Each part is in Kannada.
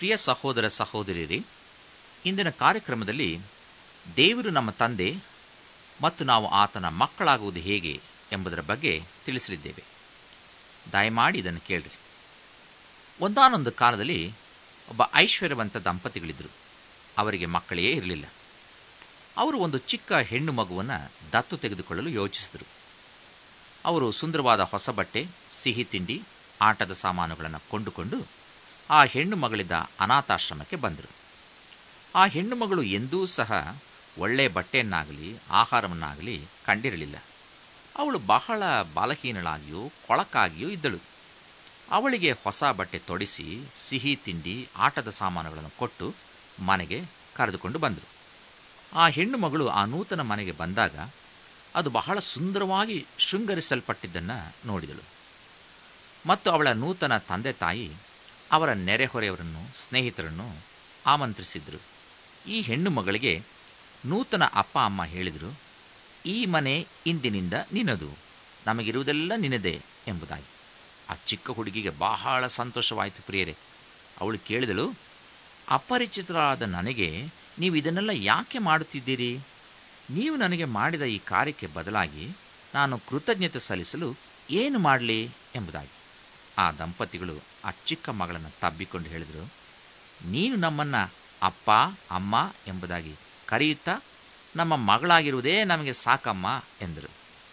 ಪ್ರಿಯ ಸಹೋದರ ಸಹೋದರಿಯರೇ ಇಂದಿನ ಕಾರ್ಯಕ್ರಮದಲ್ಲಿ ದೇವರು ನಮ್ಮ ತಂದೆ ಮತ್ತು ನಾವು ಆತನ ಮಕ್ಕಳಾಗುವುದು ಹೇಗೆ ಎಂಬುದರ ಬಗ್ಗೆ ತಿಳಿಸಲಿದ್ದೇವೆ ದಯಮಾಡಿ ಇದನ್ನು ಕೇಳ್ರಿ ಒಂದಾನೊಂದು ಕಾಲದಲ್ಲಿ ಒಬ್ಬ ಐಶ್ವರ್ಯವಂತ ದಂಪತಿಗಳಿದ್ದರು ಅವರಿಗೆ ಮಕ್ಕಳೇ ಇರಲಿಲ್ಲ ಅವರು ಒಂದು ಚಿಕ್ಕ ಹೆಣ್ಣು ಮಗುವನ್ನು ದತ್ತು ತೆಗೆದುಕೊಳ್ಳಲು ಯೋಚಿಸಿದರು ಅವರು ಸುಂದರವಾದ ಹೊಸ ಬಟ್ಟೆ ಸಿಹಿ ತಿಂಡಿ ಆಟದ ಸಾಮಾನುಗಳನ್ನು ಕೊಂಡುಕೊಂಡು ಆ ಹೆಣ್ಣು ಮಗಳಿದ್ದ ಅನಾಥಾಶ್ರಮಕ್ಕೆ ಬಂದರು ಆ ಹೆಣ್ಣು ಮಗಳು ಎಂದೂ ಸಹ ಒಳ್ಳೆಯ ಬಟ್ಟೆಯನ್ನಾಗಲಿ ಆಹಾರವನ್ನಾಗಲಿ ಕಂಡಿರಲಿಲ್ಲ ಅವಳು ಬಹಳ ಬಲಹೀನಳಾಗಿಯೂ ಕೊಳಕಾಗಿಯೂ ಇದ್ದಳು ಅವಳಿಗೆ ಹೊಸ ಬಟ್ಟೆ ತೊಡಿಸಿ ಸಿಹಿ ತಿಂಡಿ ಆಟದ ಸಾಮಾನುಗಳನ್ನು ಕೊಟ್ಟು ಮನೆಗೆ ಕರೆದುಕೊಂಡು ಬಂದರು ಆ ಹೆಣ್ಣು ಮಗಳು ಆ ನೂತನ ಮನೆಗೆ ಬಂದಾಗ ಅದು ಬಹಳ ಸುಂದರವಾಗಿ ಶೃಂಗರಿಸಲ್ಪಟ್ಟಿದ್ದನ್ನು ನೋಡಿದಳು ಮತ್ತು ಅವಳ ನೂತನ ತಂದೆ ತಾಯಿ ಅವರ ನೆರೆಹೊರೆಯವರನ್ನು ಸ್ನೇಹಿತರನ್ನು ಆಮಂತ್ರಿಸಿದರು ಈ ಹೆಣ್ಣು ಮಗಳಿಗೆ ನೂತನ ಅಪ್ಪ ಅಮ್ಮ ಹೇಳಿದರು ಈ ಮನೆ ಇಂದಿನಿಂದ ನಿನ್ನದು ನಮಗಿರುವುದೆಲ್ಲ ನಿನ್ನದೇ ಎಂಬುದಾಗಿ ಆ ಚಿಕ್ಕ ಹುಡುಗಿಗೆ ಬಹಳ ಸಂತೋಷವಾಯಿತು ಪ್ರಿಯರೇ ಅವಳು ಕೇಳಿದಳು ಅಪರಿಚಿತರಾದ ನನಗೆ ನೀವು ಇದನ್ನೆಲ್ಲ ಯಾಕೆ ಮಾಡುತ್ತಿದ್ದೀರಿ ನೀವು ನನಗೆ ಮಾಡಿದ ಈ ಕಾರ್ಯಕ್ಕೆ ಬದಲಾಗಿ ನಾನು ಕೃತಜ್ಞತೆ ಸಲ್ಲಿಸಲು ಏನು ಮಾಡಲಿ ಎಂಬುದಾಗಿ ಆ ದಂಪತಿಗಳು ಆ ಚಿಕ್ಕ ಮಗಳನ್ನು ತಬ್ಬಿಕೊಂಡು ಹೇಳಿದರು ನೀನು ನಮ್ಮನ್ನು ಅಪ್ಪ ಅಮ್ಮ ಎಂಬುದಾಗಿ ಕರೆಯುತ್ತಾ ನಮ್ಮ ಮಗಳಾಗಿರುವುದೇ ನಮಗೆ ಸಾಕಮ್ಮ ಎಂದರು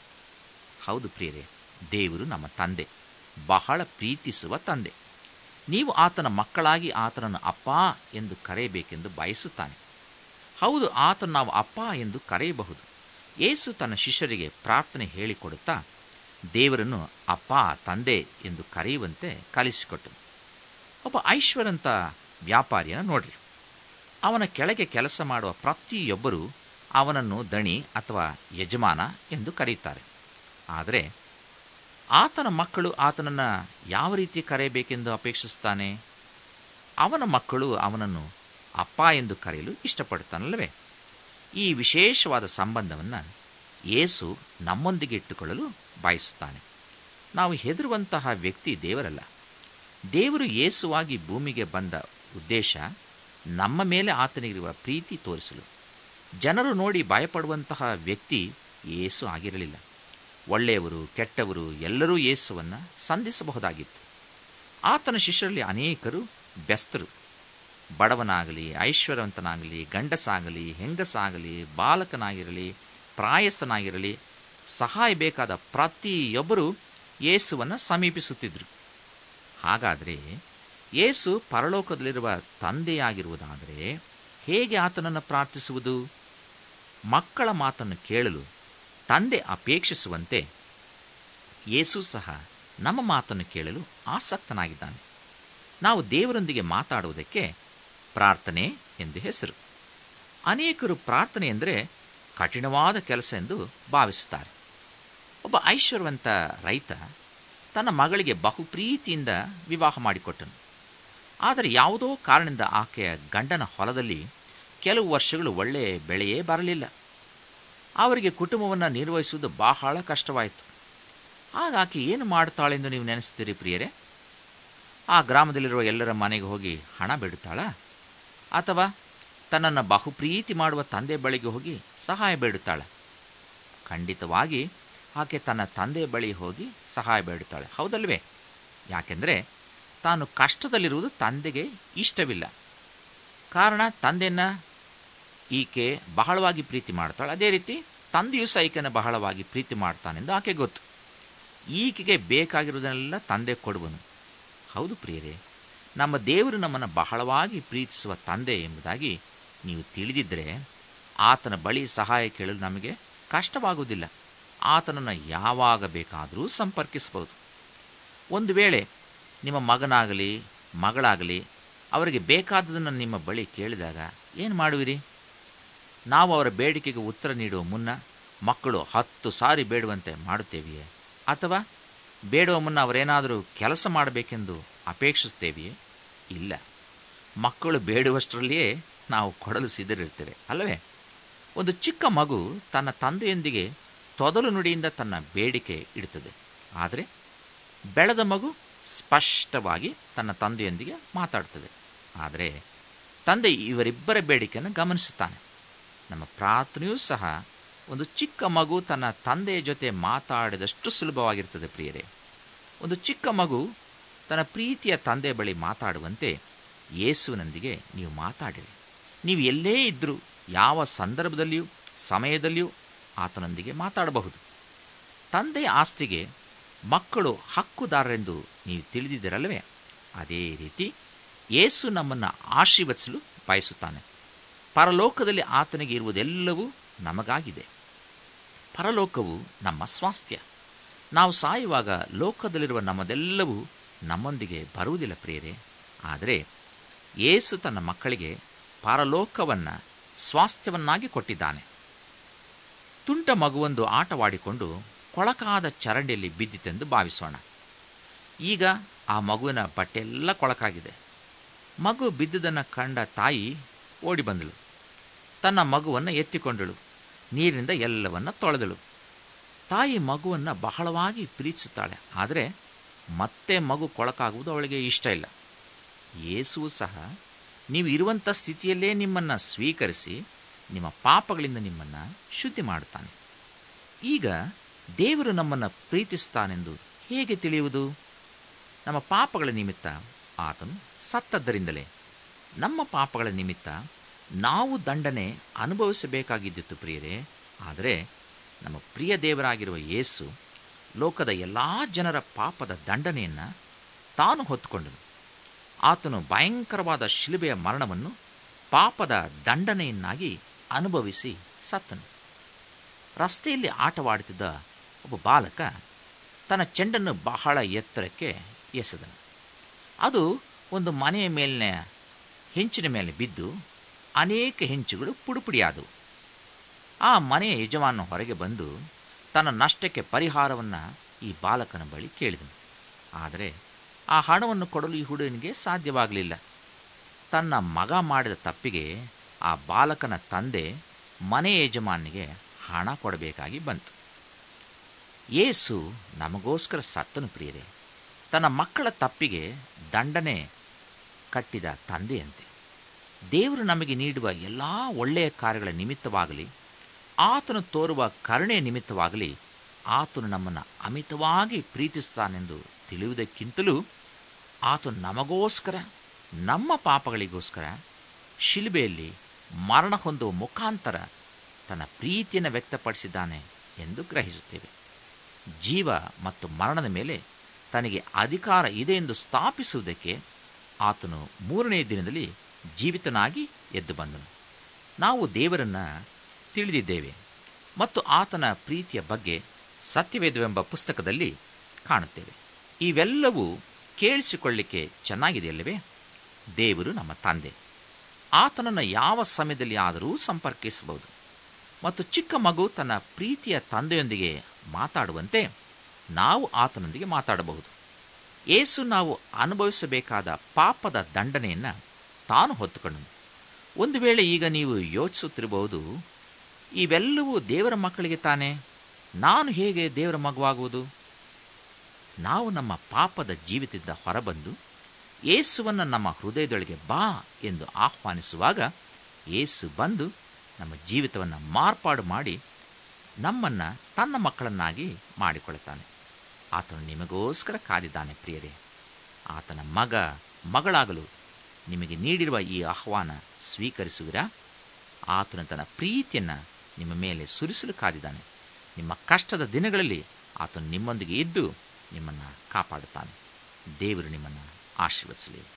ಹೌದು ಪ್ರಿಯರೇ ದೇವರು ನಮ್ಮ ತಂದೆ ಬಹಳ ಪ್ರೀತಿಸುವ ತಂದೆ ನೀವು ಆತನ ಮಕ್ಕಳಾಗಿ ಆತನನ್ನು ಅಪ್ಪ ಎಂದು ಕರೆಯಬೇಕೆಂದು ಬಯಸುತ್ತಾನೆ ಹೌದು ಆತನು ನಾವು ಅಪ್ಪ ಎಂದು ಕರೆಯಬಹುದು ಯೇಸು ತನ್ನ ಶಿಷ್ಯರಿಗೆ ಪ್ರಾರ್ಥನೆ ಹೇಳಿಕೊಡುತ್ತಾ ದೇವರನ್ನು ಅಪ್ಪ ತಂದೆ ಎಂದು ಕರೆಯುವಂತೆ ಕಲಿಸಿಕೊಟ್ಟನು ಒಬ್ಬ ಐಶ್ವರಂತ ವ್ಯಾಪಾರಿಯನ್ನು ನೋಡ್ರಿ ಅವನ ಕೆಳಗೆ ಕೆಲಸ ಮಾಡುವ ಪ್ರತಿಯೊಬ್ಬರೂ ಅವನನ್ನು ದಣಿ ಅಥವಾ ಯಜಮಾನ ಎಂದು ಕರೆಯುತ್ತಾರೆ ಆದರೆ ಆತನ ಮಕ್ಕಳು ಆತನನ್ನು ಯಾವ ರೀತಿ ಕರೆಯಬೇಕೆಂದು ಅಪೇಕ್ಷಿಸುತ್ತಾನೆ ಅವನ ಮಕ್ಕಳು ಅವನನ್ನು ಅಪ್ಪ ಎಂದು ಕರೆಯಲು ಇಷ್ಟಪಡುತ್ತಾನಲ್ಲವೇ ಈ ವಿಶೇಷವಾದ ಸಂಬಂಧವನ್ನು ಯೇಸು ನಮ್ಮೊಂದಿಗೆ ಇಟ್ಟುಕೊಳ್ಳಲು ಬಯಸುತ್ತಾನೆ ನಾವು ಹೆದರುವಂತಹ ವ್ಯಕ್ತಿ ದೇವರಲ್ಲ ದೇವರು ಯೇಸುವಾಗಿ ಭೂಮಿಗೆ ಬಂದ ಉದ್ದೇಶ ನಮ್ಮ ಮೇಲೆ ಆತನಿಗಿರುವ ಪ್ರೀತಿ ತೋರಿಸಲು ಜನರು ನೋಡಿ ಭಯಪಡುವಂತಹ ವ್ಯಕ್ತಿ ಯೇಸು ಆಗಿರಲಿಲ್ಲ ಒಳ್ಳೆಯವರು ಕೆಟ್ಟವರು ಎಲ್ಲರೂ ಯೇಸುವನ್ನು ಸಂಧಿಸಬಹುದಾಗಿತ್ತು ಆತನ ಶಿಷ್ಯರಲ್ಲಿ ಅನೇಕರು ಬೆಸ್ತರು ಬಡವನಾಗಲಿ ಐಶ್ವರ್ಯವಂತನಾಗಲಿ ಗಂಡಸಾಗಲಿ ಹೆಂಗಸಾಗಲಿ ಬಾಲಕನಾಗಿರಲಿ ಪ್ರಾಯಸ್ಸನಾಗಿರಲಿ ಸಹಾಯ ಬೇಕಾದ ಪ್ರತಿಯೊಬ್ಬರು ಯೇಸುವನ್ನು ಸಮೀಪಿಸುತ್ತಿದ್ದರು ಹಾಗಾದರೆ ಯೇಸು ಪರಲೋಕದಲ್ಲಿರುವ ತಂದೆಯಾಗಿರುವುದಾದರೆ ಹೇಗೆ ಆತನನ್ನು ಪ್ರಾರ್ಥಿಸುವುದು ಮಕ್ಕಳ ಮಾತನ್ನು ಕೇಳಲು ತಂದೆ ಅಪೇಕ್ಷಿಸುವಂತೆ ಯೇಸು ಸಹ ನಮ್ಮ ಮಾತನ್ನು ಕೇಳಲು ಆಸಕ್ತನಾಗಿದ್ದಾನೆ ನಾವು ದೇವರೊಂದಿಗೆ ಮಾತಾಡುವುದಕ್ಕೆ ಪ್ರಾರ್ಥನೆ ಎಂದು ಹೆಸರು ಅನೇಕರು ಪ್ರಾರ್ಥನೆ ಎಂದರೆ ಕಠಿಣವಾದ ಕೆಲಸ ಎಂದು ಭಾವಿಸುತ್ತಾರೆ ಒಬ್ಬ ಐಶ್ವರ್ಯವಂತ ರೈತ ತನ್ನ ಮಗಳಿಗೆ ಬಹು ಪ್ರೀತಿಯಿಂದ ವಿವಾಹ ಮಾಡಿಕೊಟ್ಟನು ಆದರೆ ಯಾವುದೋ ಕಾರಣದಿಂದ ಆಕೆಯ ಗಂಡನ ಹೊಲದಲ್ಲಿ ಕೆಲವು ವರ್ಷಗಳು ಒಳ್ಳೆಯ ಬೆಳೆಯೇ ಬರಲಿಲ್ಲ ಅವರಿಗೆ ಕುಟುಂಬವನ್ನು ನಿರ್ವಹಿಸುವುದು ಬಹಳ ಕಷ್ಟವಾಯಿತು ಆಗ ಆಕೆ ಏನು ಮಾಡುತ್ತಾಳೆಂದು ನೀವು ನೆನೆಸ್ತೀರಿ ಪ್ರಿಯರೇ ಆ ಗ್ರಾಮದಲ್ಲಿರುವ ಎಲ್ಲರ ಮನೆಗೆ ಹೋಗಿ ಹಣ ಬೇಡುತ್ತಾಳ ಅಥವಾ ತನ್ನನ್ನು ಬಹು ಪ್ರೀತಿ ಮಾಡುವ ತಂದೆ ಬಳಿಗೆ ಹೋಗಿ ಸಹಾಯ ಬೇಡುತ್ತಾಳೆ ಖಂಡಿತವಾಗಿ ಆಕೆ ತನ್ನ ತಂದೆ ಬಳಿ ಹೋಗಿ ಸಹಾಯ ಬೇಡುತ್ತಾಳೆ ಹೌದಲ್ವೇ ಯಾಕೆಂದರೆ ತಾನು ಕಷ್ಟದಲ್ಲಿರುವುದು ತಂದೆಗೆ ಇಷ್ಟವಿಲ್ಲ ಕಾರಣ ತಂದೆಯನ್ನು ಈಕೆ ಬಹಳವಾಗಿ ಪ್ರೀತಿ ಮಾಡ್ತಾಳೆ ಅದೇ ರೀತಿ ತಂದೆಯು ಸಹ ಈಕೆಯನ್ನು ಬಹಳವಾಗಿ ಪ್ರೀತಿ ಮಾಡ್ತಾನೆಂದು ಆಕೆ ಗೊತ್ತು ಈಕೆಗೆ ಬೇಕಾಗಿರುವುದನ್ನೆಲ್ಲ ತಂದೆ ಕೊಡುವನು ಹೌದು ಪ್ರಿಯರೇ ನಮ್ಮ ದೇವರು ನಮ್ಮನ್ನು ಬಹಳವಾಗಿ ಪ್ರೀತಿಸುವ ತಂದೆ ಎಂಬುದಾಗಿ ನೀವು ತಿಳಿದಿದ್ದರೆ ಆತನ ಬಳಿ ಸಹಾಯ ಕೇಳಲು ನಮಗೆ ಕಷ್ಟವಾಗುವುದಿಲ್ಲ ಆತನನ್ನು ಯಾವಾಗ ಬೇಕಾದರೂ ಸಂಪರ್ಕಿಸಬಹುದು ಒಂದು ವೇಳೆ ನಿಮ್ಮ ಮಗನಾಗಲಿ ಮಗಳಾಗಲಿ ಅವರಿಗೆ ಬೇಕಾದದನ್ನು ನಿಮ್ಮ ಬಳಿ ಕೇಳಿದಾಗ ಏನು ಮಾಡುವಿರಿ ನಾವು ಅವರ ಬೇಡಿಕೆಗೆ ಉತ್ತರ ನೀಡುವ ಮುನ್ನ ಮಕ್ಕಳು ಹತ್ತು ಸಾರಿ ಬೇಡುವಂತೆ ಮಾಡುತ್ತೇವೆಯೇ ಅಥವಾ ಬೇಡುವ ಮುನ್ನ ಅವರೇನಾದರೂ ಕೆಲಸ ಮಾಡಬೇಕೆಂದು ಅಪೇಕ್ಷಿಸ್ತೇವೆಯೇ ಇಲ್ಲ ಮಕ್ಕಳು ಬೇಡುವಷ್ಟರಲ್ಲಿಯೇ ನಾವು ಕೊಡಲು ಸಿದ್ಧರಿರ್ತೇವೆ ಅಲ್ಲವೇ ಒಂದು ಚಿಕ್ಕ ಮಗು ತನ್ನ ತಂದೆಯೊಂದಿಗೆ ತೊದಲು ನುಡಿಯಿಂದ ತನ್ನ ಬೇಡಿಕೆ ಇಡುತ್ತದೆ ಆದರೆ ಬೆಳೆದ ಮಗು ಸ್ಪಷ್ಟವಾಗಿ ತನ್ನ ತಂದೆಯೊಂದಿಗೆ ಮಾತಾಡ್ತದೆ ಆದರೆ ತಂದೆ ಇವರಿಬ್ಬರ ಬೇಡಿಕೆಯನ್ನು ಗಮನಿಸುತ್ತಾನೆ ನಮ್ಮ ಪ್ರಾರ್ಥನೆಯೂ ಸಹ ಒಂದು ಚಿಕ್ಕ ಮಗು ತನ್ನ ತಂದೆಯ ಜೊತೆ ಮಾತಾಡಿದಷ್ಟು ಸುಲಭವಾಗಿರ್ತದೆ ಪ್ರಿಯರೇ ಒಂದು ಚಿಕ್ಕ ಮಗು ತನ್ನ ಪ್ರೀತಿಯ ತಂದೆ ಬಳಿ ಮಾತಾಡುವಂತೆ ಯೇಸುವಿನೊಂದಿಗೆ ನೀವು ಮಾತಾಡಿರಿ ನೀವು ಎಲ್ಲೇ ಇದ್ದರೂ ಯಾವ ಸಂದರ್ಭದಲ್ಲಿಯೂ ಸಮಯದಲ್ಲಿಯೂ ಆತನೊಂದಿಗೆ ಮಾತಾಡಬಹುದು ತಂದೆಯ ಆಸ್ತಿಗೆ ಮಕ್ಕಳು ಹಕ್ಕುದಾರರೆಂದು ನೀವು ತಿಳಿದಿದ್ದೀರಲ್ಲವೇ ಅದೇ ರೀತಿ ಯೇಸು ನಮ್ಮನ್ನು ಆಶೀರ್ವದಿಸಲು ಬಯಸುತ್ತಾನೆ ಪರಲೋಕದಲ್ಲಿ ಆತನಿಗೆ ಇರುವುದೆಲ್ಲವೂ ನಮಗಾಗಿದೆ ಪರಲೋಕವು ನಮ್ಮ ಸ್ವಾಸ್ಥ್ಯ ನಾವು ಸಾಯುವಾಗ ಲೋಕದಲ್ಲಿರುವ ನಮ್ಮದೆಲ್ಲವೂ ನಮ್ಮೊಂದಿಗೆ ಬರುವುದಿಲ್ಲ ಪ್ರಿಯರೇ ಆದರೆ ಯೇಸು ತನ್ನ ಮಕ್ಕಳಿಗೆ ಪರಲೋಕವನ್ನು ಸ್ವಾಸ್ಥ್ಯವನ್ನಾಗಿ ಕೊಟ್ಟಿದ್ದಾನೆ ತುಂಟ ಮಗುವೊಂದು ಆಟವಾಡಿಕೊಂಡು ಕೊಳಕಾದ ಚರಂಡಿಯಲ್ಲಿ ಬಿದ್ದಿತೆಂದು ಭಾವಿಸೋಣ ಈಗ ಆ ಮಗುವಿನ ಬಟ್ಟೆಲ್ಲ ಕೊಳಕಾಗಿದೆ ಮಗು ಬಿದ್ದುದನ್ನು ಕಂಡ ತಾಯಿ ಓಡಿ ಬಂದಳು ತನ್ನ ಮಗುವನ್ನು ಎತ್ತಿಕೊಂಡಳು ನೀರಿನಿಂದ ಎಲ್ಲವನ್ನ ತೊಳೆದಳು ತಾಯಿ ಮಗುವನ್ನು ಬಹಳವಾಗಿ ಪ್ರೀತಿಸುತ್ತಾಳೆ ಆದರೆ ಮತ್ತೆ ಮಗು ಕೊಳಕಾಗುವುದು ಅವಳಿಗೆ ಇಷ್ಟ ಇಲ್ಲ ಯೇಸುವು ಸಹ ನೀವು ಇರುವಂಥ ಸ್ಥಿತಿಯಲ್ಲೇ ನಿಮ್ಮನ್ನು ಸ್ವೀಕರಿಸಿ ನಿಮ್ಮ ಪಾಪಗಳಿಂದ ನಿಮ್ಮನ್ನು ಶುದ್ಧಿ ಮಾಡುತ್ತಾನೆ ಈಗ ದೇವರು ನಮ್ಮನ್ನು ಪ್ರೀತಿಸ್ತಾನೆಂದು ಹೇಗೆ ತಿಳಿಯುವುದು ನಮ್ಮ ಪಾಪಗಳ ನಿಮಿತ್ತ ಆತನು ಸತ್ತದ್ದರಿಂದಲೇ ನಮ್ಮ ಪಾಪಗಳ ನಿಮಿತ್ತ ನಾವು ದಂಡನೆ ಅನುಭವಿಸಬೇಕಾಗಿದ್ದಿತ್ತು ಪ್ರಿಯರೇ ಆದರೆ ನಮ್ಮ ಪ್ರಿಯ ದೇವರಾಗಿರುವ ಯೇಸು ಲೋಕದ ಎಲ್ಲ ಜನರ ಪಾಪದ ದಂಡನೆಯನ್ನು ತಾನು ಹೊತ್ತುಕೊಂಡನು ಆತನು ಭಯಂಕರವಾದ ಶಿಲುಬೆಯ ಮರಣವನ್ನು ಪಾಪದ ದಂಡನೆಯನ್ನಾಗಿ ಅನುಭವಿಸಿ ಸತ್ತನು ರಸ್ತೆಯಲ್ಲಿ ಆಟವಾಡುತ್ತಿದ್ದ ಒಬ್ಬ ಬಾಲಕ ತನ್ನ ಚೆಂಡನ್ನು ಬಹಳ ಎತ್ತರಕ್ಕೆ ಎಸೆದನು ಅದು ಒಂದು ಮನೆಯ ಮೇಲಿನ ಹೆಂಚಿನ ಮೇಲೆ ಬಿದ್ದು ಅನೇಕ ಹೆಂಚುಗಳು ಪುಡುಪುಡಿಯಾದವು ಆ ಮನೆಯ ಯಜಮಾನ ಹೊರಗೆ ಬಂದು ತನ್ನ ನಷ್ಟಕ್ಕೆ ಪರಿಹಾರವನ್ನು ಈ ಬಾಲಕನ ಬಳಿ ಕೇಳಿದನು ಆದರೆ ಆ ಹಣವನ್ನು ಕೊಡಲು ಈ ಹುಡುಗನಿಗೆ ಸಾಧ್ಯವಾಗಲಿಲ್ಲ ತನ್ನ ಮಗ ಮಾಡಿದ ತಪ್ಪಿಗೆ ಆ ಬಾಲಕನ ತಂದೆ ಮನೆ ಯಜಮಾನಿಗೆ ಹಣ ಕೊಡಬೇಕಾಗಿ ಬಂತು ಯೇಸು ನಮಗೋಸ್ಕರ ಸತ್ತನು ಪ್ರಿಯರೇ ತನ್ನ ಮಕ್ಕಳ ತಪ್ಪಿಗೆ ದಂಡನೆ ಕಟ್ಟಿದ ತಂದೆಯಂತೆ ದೇವರು ನಮಗೆ ನೀಡುವ ಎಲ್ಲ ಒಳ್ಳೆಯ ಕಾರ್ಯಗಳ ನಿಮಿತ್ತವಾಗಲಿ ಆತನು ತೋರುವ ಕರುಣೆಯ ನಿಮಿತ್ತವಾಗಲಿ ಆತನು ನಮ್ಮನ್ನು ಅಮಿತವಾಗಿ ಪ್ರೀತಿಸ್ತಾನೆಂದು ತಿಳಿಯುವುದಕ್ಕಿಂತಲೂ ಆತನು ನಮಗೋಸ್ಕರ ನಮ್ಮ ಪಾಪಗಳಿಗೋಸ್ಕರ ಶಿಲುಬೆಯಲ್ಲಿ ಮರಣ ಹೊಂದುವ ಮುಖಾಂತರ ತನ್ನ ಪ್ರೀತಿಯನ್ನು ವ್ಯಕ್ತಪಡಿಸಿದ್ದಾನೆ ಎಂದು ಗ್ರಹಿಸುತ್ತೇವೆ ಜೀವ ಮತ್ತು ಮರಣದ ಮೇಲೆ ತನಗೆ ಅಧಿಕಾರ ಇದೆ ಎಂದು ಸ್ಥಾಪಿಸುವುದಕ್ಕೆ ಆತನು ಮೂರನೇ ದಿನದಲ್ಲಿ ಜೀವಿತನಾಗಿ ಎದ್ದು ಬಂದನು ನಾವು ದೇವರನ್ನು ತಿಳಿದಿದ್ದೇವೆ ಮತ್ತು ಆತನ ಪ್ರೀತಿಯ ಬಗ್ಗೆ ಸತ್ಯವೇದವೆಂಬ ಪುಸ್ತಕದಲ್ಲಿ ಕಾಣುತ್ತೇವೆ ಇವೆಲ್ಲವೂ ಕೇಳಿಸಿಕೊಳ್ಳಿಕ್ಕೆ ಚೆನ್ನಾಗಿದೆಯಲ್ಲವೇ ದೇವರು ನಮ್ಮ ತಂದೆ ಆತನನ್ನು ಯಾವ ಸಮಯದಲ್ಲಿ ಆದರೂ ಸಂಪರ್ಕಿಸಬಹುದು ಮತ್ತು ಚಿಕ್ಕ ಮಗು ತನ್ನ ಪ್ರೀತಿಯ ತಂದೆಯೊಂದಿಗೆ ಮಾತಾಡುವಂತೆ ನಾವು ಆತನೊಂದಿಗೆ ಮಾತಾಡಬಹುದು ಏಸು ನಾವು ಅನುಭವಿಸಬೇಕಾದ ಪಾಪದ ದಂಡನೆಯನ್ನು ತಾನು ಹೊತ್ತುಕೊಂಡನು ಒಂದು ವೇಳೆ ಈಗ ನೀವು ಯೋಚಿಸುತ್ತಿರಬಹುದು ಇವೆಲ್ಲವೂ ದೇವರ ಮಕ್ಕಳಿಗೆ ತಾನೇ ನಾನು ಹೇಗೆ ದೇವರ ಮಗುವಾಗುವುದು ನಾವು ನಮ್ಮ ಪಾಪದ ಜೀವಿತದಿಂದ ಹೊರಬಂದು ಯೇಸುವನ್ನು ನಮ್ಮ ಹೃದಯದೊಳಗೆ ಬಾ ಎಂದು ಆಹ್ವಾನಿಸುವಾಗ ಯೇಸು ಬಂದು ನಮ್ಮ ಜೀವಿತವನ್ನು ಮಾರ್ಪಾಡು ಮಾಡಿ ನಮ್ಮನ್ನು ತನ್ನ ಮಕ್ಕಳನ್ನಾಗಿ ಮಾಡಿಕೊಳ್ಳುತ್ತಾನೆ ಆತನು ನಿಮಗೋಸ್ಕರ ಕಾದಿದ್ದಾನೆ ಪ್ರಿಯರೇ ಆತನ ಮಗ ಮಗಳಾಗಲು ನಿಮಗೆ ನೀಡಿರುವ ಈ ಆಹ್ವಾನ ಸ್ವೀಕರಿಸುವಿರಾ ಆತನು ತನ್ನ ಪ್ರೀತಿಯನ್ನು ನಿಮ್ಮ ಮೇಲೆ ಸುರಿಸಲು ಕಾದಿದ್ದಾನೆ ನಿಮ್ಮ ಕಷ್ಟದ ದಿನಗಳಲ್ಲಿ ಆತನು ನಿಮ್ಮೊಂದಿಗೆ ಇದ್ದು ನಿಮ್ಮನ್ನು ಕಾಪಾಡುತ್ತಾನೆ ದೇವರು ನಿಮ್ಮನ್ನು ಆಶೀರ್ವದಿಸಲಿ